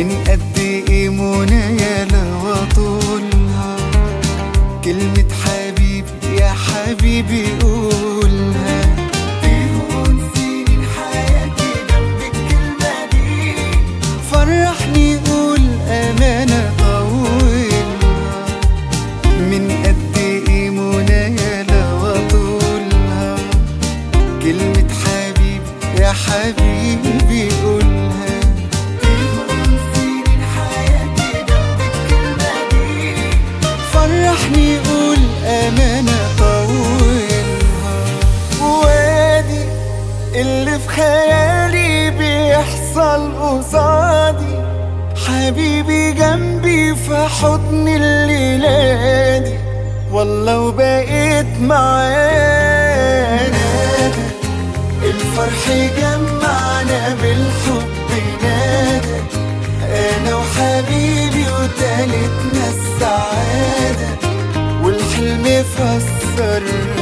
من قد ايه منايا لو اطولها كلمة حبيبي يا حبيبي قولها بيهون سنين حياتي جنب الكلمة دي فرحني قول أمانة طولها من قد ايه منايا لو اطولها كلمة حبيبي يا حبيبي قولها بيهون سنين حياتي جنب الكلمة دي فرحني قول أمانة طولها وادي اللي في خيالي بيحصل قصادي حبيبي جنبي في حضن الليلة دي والله وبقيت معانا الفرح جمعنا بالحب نادى انا وحبيبي وتالتنا السعادة والحلم فسر